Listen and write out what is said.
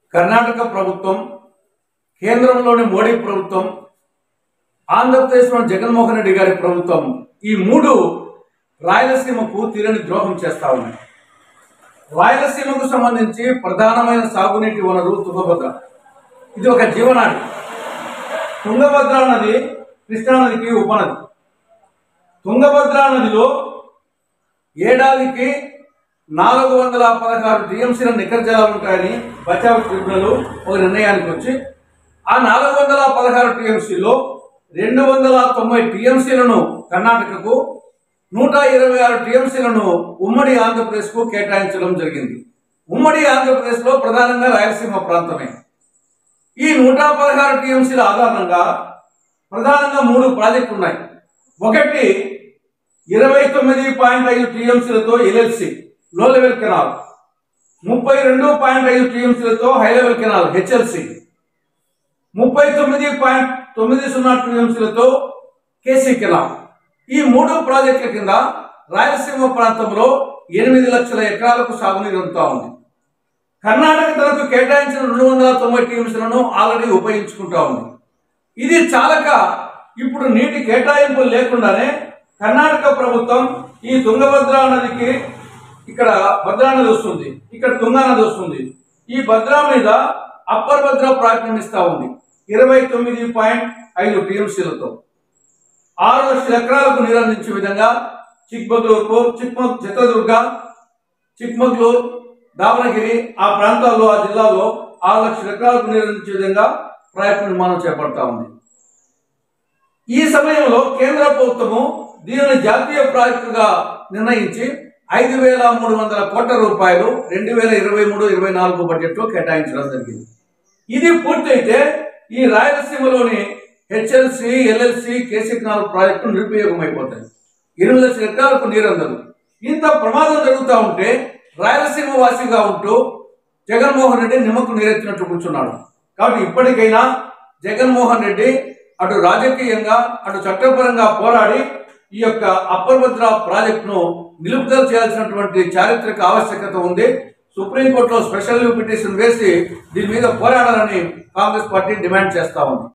కర్ణాటక ప్రభుత్వం కేంద్రంలోని మోడీ ప్రభుత్వం ఆంధ్రప్రదేశ్లోని జగన్మోహన్ రెడ్డి గారి ప్రభుత్వం ఈ మూడు రాయలసీమకు తీరని ద్రోహం చేస్తా ఉన్నాయి రాయలసీమకు సంబంధించి ప్రధానమైన సాగునీటి వనరు తుంగభద్ర ఇది ఒక జీవనాడి తుంగభద్ర నది కృష్ణానదికి ఉపనది తుంగభద్ర నదిలో ఏడాదికి నాలుగు వందల పదహారు టీఎంసీల నికర జలాలు ఉంటాయని బచావ్ ట్రిబ్యునల్ ఒక నిర్ణయానికి వచ్చి ఆ నాలుగు వందల పదహారు టీఎంసీలో రెండు వందల తొంభై టీఎంసీలను కర్ణాటకకు నూట ఇరవై ఆరు టీఎంసీలను ఉమ్మడి ఆంధ్రప్రదేశ్కు కేటాయించడం జరిగింది ఉమ్మడి ఆంధ్రప్రదేశ్లో ప్రధానంగా రాయలసీమ ప్రాంతమే ఈ నూట పదహారు టీఎంసీల ఆధారంగా ప్రధానంగా మూడు ప్రాజెక్టులు ఉన్నాయి ఒకటి ఇరవై తొమ్మిది పాయింట్ ఐదు టీఎంసీలతో ఎల్ఎల్సి లో లెవెల్ కెనాల్ ముప్పై రెండు పాయింట్ ఐదు టీఎంసీలతో హై లెవెల్ కెనాల్ హెచ్ఎల్సి ముప్పై తొమ్మిది పాయింట్ తొమ్మిది సున్నా టీఎంసీలతో కేసీ కెనాల్ ఈ మూడు ప్రాజెక్టుల కింద రాయలసీమ ప్రాంతంలో ఎనిమిది లక్షల ఎకరాలకు సాగునీరు అందుతా ఉంది కర్ణాటక తనకు కేటాయించిన రెండు వందల తొంభై టీఎంసీలను ఆల్రెడీ ఉపయోగించుకుంటా ఉంది ఇది చాలక ఇప్పుడు నీటి కేటాయింపులు లేకుండానే కర్ణాటక ప్రభుత్వం ఈ తుంగభద్రా నదికి ఇక్కడ భద్రా నది వస్తుంది ఇక్కడ తుంగా నది వస్తుంది ఈ భద్రా మీద అప్పర్ భద్రా ప్రారంభిస్తా ఉంది ఇరవై తొమ్మిది పాయింట్ ఐదు టీఎంసీలతో ఆరు లక్షల ఎకరాలకు నీరు అందించే విధంగా చిక్మగళూరు చిక్మ చిత్రదుర్గ చిక్మగళూరు దావణగిరి ఆ ప్రాంతాల్లో ఆ జిల్లాలో ఆరు లక్షల ఎకరాలకు నీరు అందించే విధంగా ప్రాజెక్టు నిర్మాణం చేపడతా ఉంది ఈ సమయంలో కేంద్ర ప్రభుత్వము దీనిని జాతీయ ప్రాజెక్టుగా నిర్ణయించి ఐదు వేల మూడు వందల కోట్ల రూపాయలు రెండు వేల ఇరవై మూడు ఇరవై నాలుగు బడ్జెట్లో కేటాయించడం జరిగింది ఇది పూర్తయితే ఈ రాయలసీమలోని HLC LLC KC canal project నిరుపయోగం అయిపోతాయి ఎనిమిది లక్షల ఎకరాలకు నీరు అందదు ఇంత ప్రమాదం జరుగుతూ ఉంటే రాయలసీమ వాసిగా ఉంటూ జగన్మోహన్ రెడ్డి నిమ్మకు నీరెత్తినట్టు కూర్చున్నాడు కాబట్టి ఇప్పటికైనా జగన్మోహన్ రెడ్డి అటు రాజకీయంగా అటు చట్టపరంగా పోరాడి ఈ యొక్క అప్పర్ భద్ర ప్రాజెక్టును నిలుపుదల చేయాల్సినటువంటి చారిత్రక ఆవశ్యకత ఉంది సుప్రీంకోర్టులో స్పెషల్ పిటిషన్ వేసి దీని మీద పోరాడాలని కాంగ్రెస్ పార్టీ డిమాండ్ చేస్తా ఉంది